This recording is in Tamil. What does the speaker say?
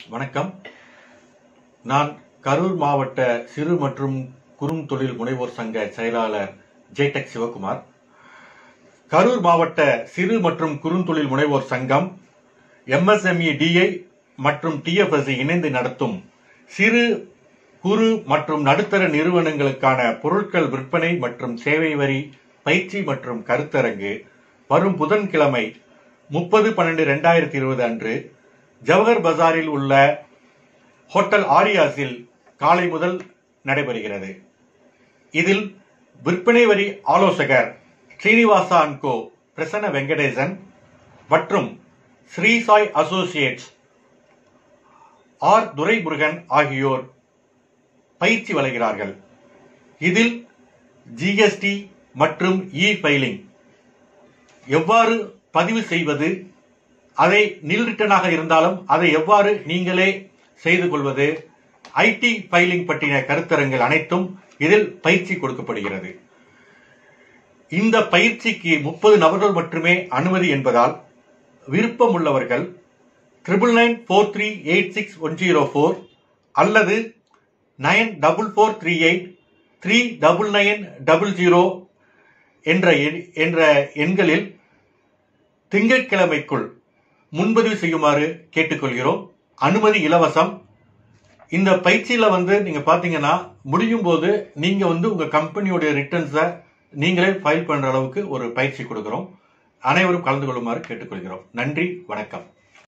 வணக்கம் நான் கரூர் மாவட்ட சிறு மற்றும் குறும் தொழில் முனைவோர் சங்க செயலாளர் ஜெய்டெக் சிவகுமார் கரூர் மாவட்ட சிறு மற்றும் குறுந்தொழில் முனைவோர் சங்கம் எம்எஸ்எம்இ டிஐ மற்றும் டிஎஃப்எஸ்சி இணைந்து நடத்தும் சிறு குறு மற்றும் நடுத்தர நிறுவனங்களுக்கான பொருட்கள் விற்பனை மற்றும் சேவை வரி பயிற்சி மற்றும் கருத்தரங்கு வரும் புதன்கிழமை முப்பது பன்னெண்டு ரெண்டாயிரத்தி இருபது அன்று ஜவஹர் பஜாரில் உள்ள ஹோட்டல் ஆரியாஸில் காலை முதல் நடைபெறுகிறது இதில் விற்பனை வரி ஆலோசகர் ஸ்ரீனிவாசா அன்கோ பிரசன்ன வெங்கடேசன் மற்றும் ஸ்ரீ சாய் அசோசியேட்ஸ் ஆர் துரைமுருகன் ஆகியோர் பயிற்சி வழங்குகிறார்கள் இதில் ஜிஎஸ்டி மற்றும் இ ஃபைலிங் எவ்வாறு பதிவு செய்வது அதை நில் ரிட்டனாக இருந்தாலும் அதை எவ்வாறு நீங்களே செய்து கொள்வது ஐடி ஃபைலிங் பற்றின கருத்தரங்கள் அனைத்தும் இதில் பயிற்சி கொடுக்கப்படுகிறது இந்த பயிற்சிக்கு முப்பது நபர்கள் மட்டுமே அனுமதி என்பதால் விருப்பம் உள்ளவர்கள் triple nine four three eight six one zero four அல்லது nine double four three eight three double nine double zero என்ற எண்- என்ற எண்களில் திங்கட்கிழமைக்குள் முன்பதிவு செய்யுமாறு கேட்டுக்கொள்கிறோம் அனுமதி இலவசம் இந்த பயிற்சியில வந்து நீங்க பாத்தீங்கன்னா முடியும் போது நீங்க வந்து உங்க கம்பெனியோட ரிட்டர்ன்ஸை நீங்களே ஃபைல் பண்ற அளவுக்கு ஒரு பயிற்சி கொடுக்கிறோம் அனைவரும் கலந்து கொள்ளுமாறு கேட்டுக்கொள்கிறோம் நன்றி வணக்கம்